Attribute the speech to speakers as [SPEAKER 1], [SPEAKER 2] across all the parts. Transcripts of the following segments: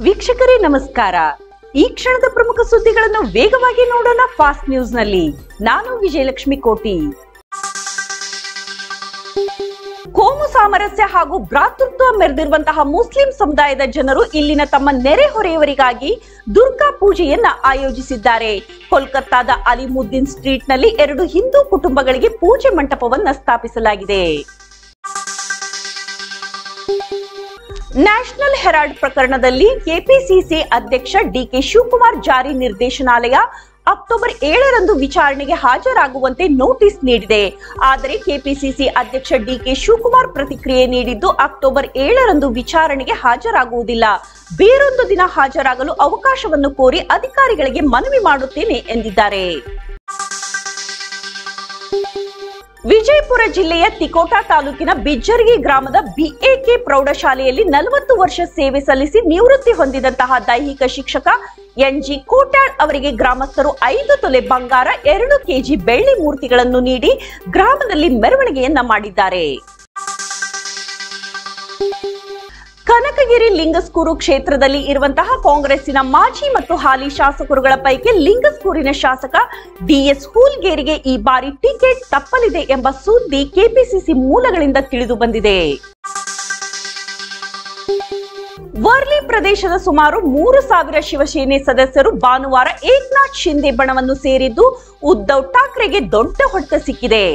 [SPEAKER 1] ವೀಕ್ಷಕರೇ ನಮಸ್ಕಾರ ಈ ಕ್ಷಣದ ಪ್ರಮುಖ ಸುದ್ದಿಗಳನ್ನು ವೇಗವಾಗಿ ನೋಡೋಣ ಫಾಸ್ಟ್ ನ್ಯೂಸ್ ನಲ್ಲಿ ನಾನು ವಿಜಯಲಕ್ಷ್ಮಿ ಕೋಟಿ ಕೋಮು ಸಾಮರಸ್ಯ ಹಾಗೂ ಭ್ರಾತೃತ್ವ ಮೆರೆದಿರುವಂತಹ ಮುಸ್ಲಿಂ ಸಮುದಾಯದ ಜನರು ಇಲ್ಲಿನ ತಮ್ಮ ನೆರೆಹೊರೆಯವರಿಗಾಗಿ ದುರ್ಗಾ ಪೂಜೆಯನ್ನ ಆಯೋಜಿಸಿದ್ದಾರೆ ಕೋಲ್ಕತ್ತಾದ ಅಲಿಮುದ್ದೀನ್ ಸ್ಟ್ರೀಟ್ ನಲ್ಲಿ ಎರಡು ಹಿಂದೂ ಕುಟುಂಬಗಳಿಗೆ ಪೂಜೆ ಮಂಟಪವನ್ನ ಸ್ಥಾಪಿಸಲಾಗಿದೆ ನ್ಯಾಷನಲ್ ಹೆರಾಲ್ಡ್ ಪ್ರಕರಣದಲ್ಲಿ ಕೆಪಿಸಿಸಿ ಅಧ್ಯಕ್ಷ ಡಿಕೆ ಶಿವಕುಮಾರ್ ಜಾರಿ ನಿರ್ದೇಶನಾಲಯ ಅಕ್ಟೋಬರ್ ಏಳರಂದು ವಿಚಾರಣೆಗೆ ಹಾಜರಾಗುವಂತೆ ನೋಟಿಸ್ ನೀಡಿದೆ ಆದರೆ ಕೆಪಿಸಿಸಿ ಅಧ್ಯಕ್ಷ ಡಿಕೆ ಶಿವಕುಮಾರ್ ಪ್ರತಿಕ್ರಿಯೆ ನೀಡಿದ್ದು ಅಕ್ಟೋಬರ್ ಏಳರಂದು ವಿಚಾರಣೆಗೆ ಹಾಜರಾಗುವುದಿಲ್ಲ ಬೇರೊಂದು ದಿನ ಹಾಜರಾಗಲು ಅವಕಾಶವನ್ನು ಕೋರಿ ಅಧಿಕಾರಿಗಳಿಗೆ ಮನವಿ ಮಾಡುತ್ತೇನೆ ಎಂದಿದ್ದಾರೆ ವಿಜಯಪುರ ಜಿಲ್ಲೆಯ ತಿಕೋಟಾ ತಾಲೂಕಿನ ಬಿಜ್ಜರ್ಗಿ ಗ್ರಾಮದ ಬಿಎಕೆ ಪ್ರೌಢಶಾಲೆಯಲ್ಲಿ ನಲವತ್ತು ವರ್ಷ ಸೇವೆ ಸಲ್ಲಿಸಿ ನಿವೃತ್ತಿ ಹೊಂದಿದಂತಹ ದೈಹಿಕ ಶಿಕ್ಷಕ ಎನ್ಜಿ ಕೋಟ್ಯಾಳ್ ಅವರಿಗೆ ಗ್ರಾಮಸ್ಥರು ಐದು ತೊಲೆ ಬಂಗಾರ ಎರಡು ಕೆಜಿ ಬೆಳ್ಳಿ ಮೂರ್ತಿಗಳನ್ನು ನೀಡಿ ಗ್ರಾಮದಲ್ಲಿ ಮೆರವಣಿಗೆಯನ್ನ ಮಾಡಿದ್ದಾರೆ ಕನಕಗಿರಿ ಲಿಂಗಸ್ಕೂರು ಕ್ಷೇತ್ರದಲ್ಲಿ ಇರುವಂತಹ ಕಾಂಗ್ರೆಸ್ಸಿನ ಮಾಜಿ ಮತ್ತು ಹಾಲಿ ಶಾಸಕರುಗಳ ಪೈಕಿ ಲಿಂಗಸ್ಕೂರಿನ ಶಾಸಕ ಡಿಎಸ್ ಹೂಲ್ಗೇರಿಗೆ ಈ ಬಾರಿ ಟಿಕೆಟ್ ತಪ್ಪಲಿದೆ ಎಂಬ ಸುದ್ದಿ ಕೆಪಿಸಿಸಿ ಮೂಲಗಳಿಂದ ತಿಳಿದು ಬಂದಿದೆ ವರ್ಲಿ ಪ್ರದೇಶದ ಸುಮಾರು ಮೂರು ಸಾವಿರ ಶಿವಸೇನೆ ಸದಸ್ಯರು ಭಾನುವಾರ ಏಕ್ನಾಥ್ ಶಿಂದೆ ಬಣವನ್ನು ಸೇರಿದ್ದು ಉದ್ಧವ್ ಠಾಕ್ರೆಗೆ ದೊಡ್ಡ ಹೊಡೆತ ಸಿಕ್ಕಿದೆ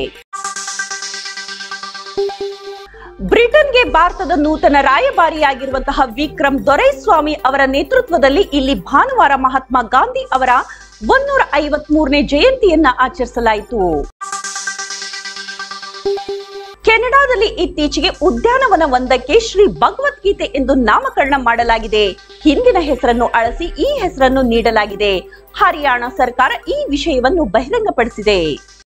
[SPEAKER 1] ಬ್ರಿಟನ್ಗೆ ಭಾರತದ ನೂತನ ರಾಯಭಾರಿಯಾಗಿರುವಂತಹ ವಿಕ್ರಮ್ ದೊರೈಸ್ವಾಮಿ ಅವರ ನೇತೃತ್ವದಲ್ಲಿ ಇಲ್ಲಿ ಭಾನುವಾರ ಮಹಾತ್ಮ ಗಾಂಧಿ ಅವರ ಒನ್ನೂರ ಐವತ್ ಮೂರನೇ ಜಯಂತಿಯನ್ನ ಆಚರಿಸಲಾಯಿತು ಕೆನಡಾದಲ್ಲಿ ಇತ್ತೀಚೆಗೆ ಉದ್ಯಾನವನ ಒಂದಕ್ಕೆ ಶ್ರೀ ಭಗವದ್ಗೀತೆ ಎಂದು ನಾಮಕರಣ ಮಾಡಲಾಗಿದೆ ಹಿಂದಿನ ಹೆಸರನ್ನು ಅಳಿಸಿ ಈ ಹೆಸರನ್ನು ನೀಡಲಾಗಿದೆ ಹರಿಯಾಣ ಸರ್ಕಾರ ಈ ವಿಷಯವನ್ನು ಬಹಿರಂಗಪಡಿಸಿದೆ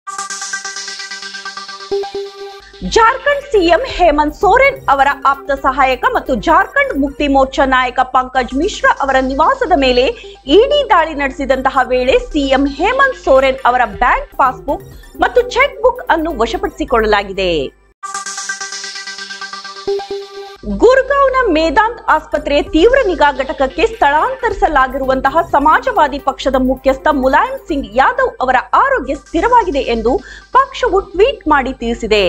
[SPEAKER 1] ಜಾರ್ಖಂಡ್ ಸಿಎಂ ಹೇಮಂತ್ ಸೋರೆನ್ ಅವರ ಆಪ್ತ ಸಹಾಯಕ ಮತ್ತು ಜಾರ್ಖಂಡ್ ಮುಕ್ತಿ ಮೋರ್ಚಾ ನಾಯಕ ಪಂಕಜ್ ಮಿಶ್ರಾ ಅವರ ನಿವಾಸದ ಮೇಲೆ ಇಡಿ ದಾಳಿ ನಡೆಸಿದಂತಹ ವೇಳೆ ಸಿಎಂ ಹೇಮಂತ್ ಸೋರೆನ್ ಅವರ ಬ್ಯಾಂಕ್ ಪಾಸ್ಬುಕ್ ಮತ್ತು ಚೆಕ್ ಬುಕ್ ಅನ್ನು ವಶಪಡಿಸಿಕೊಳ್ಳಲಾಗಿದೆ ಗುರ್ಗಾಂವ್ನ ಮೇದಾಂತ್ ಆಸ್ಪತ್ರೆಯ ತೀವ್ರ ನಿಗಾ ಘಟಕಕ್ಕೆ ಸ್ಥಳಾಂತರಿಸಲಾಗಿರುವಂತಹ ಸಮಾಜವಾದಿ ಪಕ್ಷದ ಮುಖ್ಯಸ್ಥ ಮುಲಾಯಂ ಸಿಂಗ್ ಯಾದವ್ ಅವರ ಆರೋಗ್ಯ ಸ್ಥಿರವಾಗಿದೆ ಎಂದು ಪಕ್ಷವು ಟ್ವೀಟ್ ಮಾಡಿ ತಿಳಿಸಿದೆ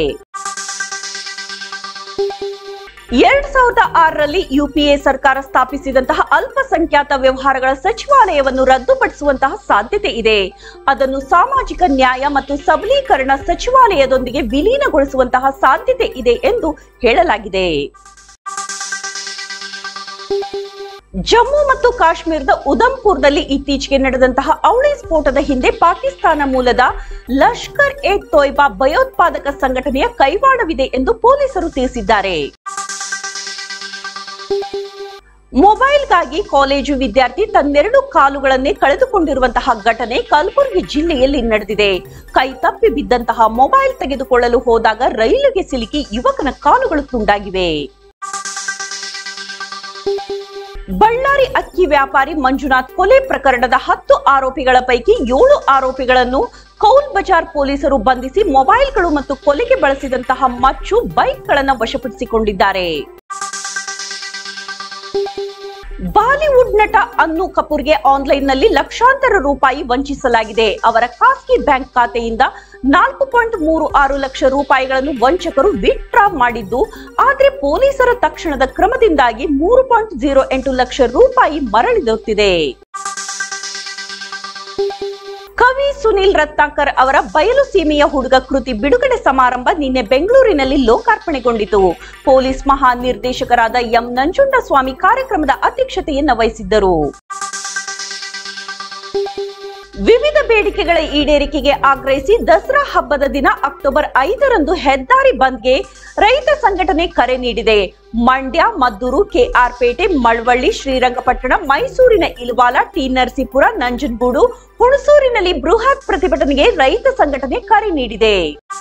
[SPEAKER 1] ಎರಡ್ ಸಾವಿರದ ಆರರಲ್ಲಿ ಯುಪಿಎ ಸರ್ಕಾರ ಸ್ಥಾಪಿಸಿದಂತಹ ಅಲ್ಪಸಂಖ್ಯಾತ ವ್ಯವಹಾರಗಳ ಸಚಿವಾಲಯವನ್ನು ರದ್ದುಪಡಿಸುವಂತಹ ಸಾಧ್ಯತೆ ಇದೆ ಅದನ್ನು ಸಾಮಾಜಿಕ ನ್ಯಾಯ ಮತ್ತು ಸಬಲೀಕರಣ ಸಚಿವಾಲಯದೊಂದಿಗೆ ವಿಲೀನಗೊಳಿಸುವಂತಹ ಸಾಧ್ಯತೆ ಇದೆ ಎಂದು ಹೇಳಲಾಗಿದೆ ಜಮ್ಮು ಮತ್ತು ಕಾಶ್ಮೀರದ ಉಧಂಪುರದಲ್ಲಿ ಇತ್ತೀಚೆಗೆ ನಡೆದಂತಹ ಅವಳಿ ಸ್ಫೋಟದ ಹಿಂದೆ ಪಾಕಿಸ್ತಾನ ಮೂಲದ ಲಷ್ಕರ್ ಎ ತೊಯ್ಬಾ ಭಯೋತ್ಪಾದಕ ಸಂಘಟನೆಯ ಕೈವಾಡವಿದೆ ಎಂದು ಪೊಲೀಸರು ತಿಳಿಸಿದ್ದಾರೆ ಮೊಬೈಲ್ಗಾಗಿ ಕಾಲೇಜು ವಿದ್ಯಾರ್ಥಿ ತನ್ನೆರಡು ಕಾಲುಗಳನ್ನೇ ಕಳೆದುಕೊಂಡಿರುವಂತಹ ಘಟನೆ ಕಲಬುರಗಿ ಜಿಲ್ಲೆಯಲ್ಲಿ ನಡೆದಿದೆ ಕೈ ತಪ್ಪಿ ಬಿದ್ದಂತಹ ಮೊಬೈಲ್ ತೆಗೆದುಕೊಳ್ಳಲು ಹೋದಾಗ ರೈಲಿಗೆ ಸಿಲುಕಿ ಯುವಕನ ಕಾಲುಗಳು ತುಂಡಾಗಿವೆ ಬಳ್ಳಾರಿ ಅಕ್ಕಿ ವ್ಯಾಪಾರಿ ಮಂಜುನಾಥ್ ಕೊಲೆ ಪ್ರಕರಣದ ಹತ್ತು ಆರೋಪಿಗಳ ಪೈಕಿ ಏಳು ಆರೋಪಿಗಳನ್ನು ಕೌಲ್ ಬಜಾರ್ ಪೊಲೀಸರು ಬಂಧಿಸಿ ಮೊಬೈಲ್ಗಳು ಮತ್ತು ಕೊಲೆಗೆ ಬಳಸಿದಂತಹ ಮಚ್ಚು ಬೈಕ್ಗಳನ್ನು ವಶಪಡಿಸಿಕೊಂಡಿದ್ದಾರೆ ಬಾಲಿವುಡ್ ನಟ ಅನ್ನು ಕಪೂರ್ಗೆ ಆನ್ಲೈನ್ ನಲ್ಲಿ ಲಕ್ಷಾಂತರ ರೂಪಾಯಿ ವಂಚಿಸಲಾಗಿದೆ ಅವರ ಖಾಸಗಿ ಬ್ಯಾಂಕ್ ಖಾತೆಯಿಂದ ನಾಲ್ಕು ಪಾಯಿಂಟ್ ಮೂರು ಆರು ಲಕ್ಷ ರೂಪಾಯಿಗಳನ್ನು ವಂಚಕರು ವಿತ್ಡ್ರಾ ಮಾಡಿದ್ದು ಆದ್ರೆ ಪೊಲೀಸರ ತಕ್ಷಣದ ಕ್ರಮದಿಂದಾಗಿ ಮೂರು ಪಾಯಿಂಟ್ ಜೀರೋ ಎಂಟು ಲಕ್ಷ ರೂಪಾಯಿ ಮರಳಿದೊತ್ತಿದೆ ಕವಿ ಸುನಿಲ್ ರತ್ನಾಕರ್ ಅವರ ಬಯಲು ಸೀಮೆಯ ಹುಡುಗ ಕೃತಿ ಬಿಡುಗಡೆ ಸಮಾರಂಭ ನಿನ್ನೆ ಬೆಂಗಳೂರಿನಲ್ಲಿ ಲೋಕಾರ್ಪಣೆಗೊಂಡಿತು ಪೊಲೀಸ್ ಮಹಾ ನಿರ್ದೇಶಕರಾದ ಎಂ ನಂಜುಂಡಸ್ವಾಮಿ ಕಾರ್ಯಕ್ರಮದ ಅಧ್ಯಕ್ಷತೆಯನ್ನ ವಹಿಸಿದ್ದರು ವಿವಿಧ ಬೇಡಿಕೆಗಳ ಈಡೇರಿಕೆಗೆ ಆಗ್ರಹಿಸಿ ದಸರಾ ಹಬ್ಬದ ದಿನ ಅಕ್ಟೋಬರ್ ಐದರಂದು ಹೆದ್ದಾರಿ ಬಂದ್ಗೆ ರೈತ ಸಂಘಟನೆ ಕರೆ ನೀಡಿದೆ ಮಂಡ್ಯ ಮದ್ದೂರು ಕೆಆರ್ಪೇಟೆ ಮಳವಳ್ಳಿ ಶ್ರೀರಂಗಪಟ್ಟಣ ಮೈಸೂರಿನ ಇಲ್ವಾಲ ಟಿ ನರಸೀಪುರ ನಂಜನಗೂಡು ಹುಣಸೂರಿನಲ್ಲಿ ಬೃಹತ್ ಪ್ರತಿಭಟನೆಗೆ ರೈತ ಸಂಘಟನೆ ಕರೆ ನೀಡಿದೆ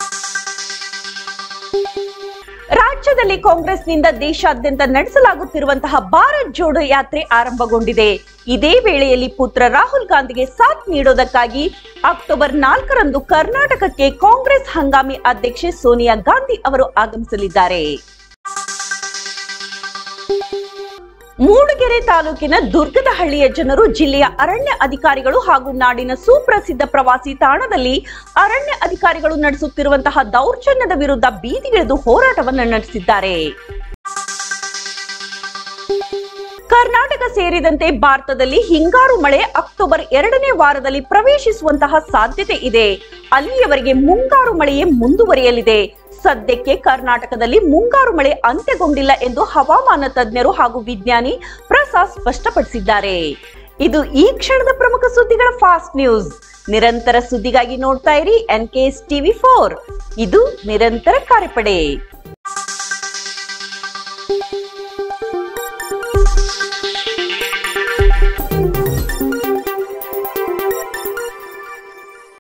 [SPEAKER 1] ರಾಜ್ಯದಲ್ಲಿ ಕಾಂಗ್ರೆಸ್ನಿಂದ ದೇಶಾದ್ಯಂತ ನಡೆಸಲಾಗುತ್ತಿರುವಂತಹ ಭಾರತ್ ಜೋಡೋ ಯಾತ್ರೆ ಆರಂಭಗೊಂಡಿದೆ ಇದೇ ವೇಳೆಯಲ್ಲಿ ಪುತ್ರ ರಾಹುಲ್ ಗಾಂಧಿಗೆ ಸಾಥ್ ನೀಡೋದಕ್ಕಾಗಿ ಅಕ್ಟೋಬರ್ ನಾಲ್ಕರಂದು ಕರ್ನಾಟಕಕ್ಕೆ ಕಾಂಗ್ರೆಸ್ ಹಂಗಾಮಿ ಅಧ್ಯಕ್ಷೆ ಸೋನಿಯಾ ಗಾಂಧಿ ಅವರು ಆಗಮಿಸಲಿದ್ದಾರೆ ಮೂಡಿಗೆರೆ ತಾಲೂಕಿನ ದುರ್ಗದಹಳ್ಳಿಯ ಜನರು ಜಿಲ್ಲೆಯ ಅರಣ್ಯ ಅಧಿಕಾರಿಗಳು ಹಾಗೂ ನಾಡಿನ ಸುಪ್ರಸಿದ್ಧ ಪ್ರವಾಸಿ ತಾಣದಲ್ಲಿ ಅರಣ್ಯ ಅಧಿಕಾರಿಗಳು ನಡೆಸುತ್ತಿರುವಂತಹ ದೌರ್ಜನ್ಯದ ವಿರುದ್ಧ ಬೀದಿಗಿಳಿದು ಹೋರಾಟವನ್ನು ನಡೆಸಿದ್ದಾರೆ ಕರ್ನಾಟಕ ಸೇರಿದಂತೆ ಭಾರತದಲ್ಲಿ ಹಿಂಗಾರು ಮಳೆ ಅಕ್ಟೋಬರ್ ಎರಡನೇ ವಾರದಲ್ಲಿ ಪ್ರವೇಶಿಸುವಂತಹ ಸಾಧ್ಯತೆ ಇದೆ ಅಲ್ಲಿಯವರೆಗೆ ಮುಂಗಾರು ಮಳೆಯೇ ಮುಂದುವರಿಯಲಿದೆ ಸದ್ಯಕ್ಕೆ ಕರ್ನಾಟಕದಲ್ಲಿ ಮುಂಗಾರು ಮಳೆ ಅಂತ್ಯಗೊಂಡಿಲ್ಲ ಎಂದು ಹವಾಮಾನ ತಜ್ಞರು ಹಾಗೂ ವಿಜ್ಞಾನಿ ಪ್ರಸಾದ್ ಸ್ಪಷ್ಟಪಡಿಸಿದ್ದಾರೆ ಇದು ಈ ಕ್ಷಣದ ಪ್ರಮುಖ ಸುದ್ದಿಗಳ ಫಾಸ್ಟ್ ನ್ಯೂಸ್ ನಿರಂತರ ಸುದ್ದಿಗಾಗಿ ನೋಡ್ತಾ ಇರಿ N K S TV four ಇದು ನಿರಂತರ ಕಾರ್ಯಪಡೆ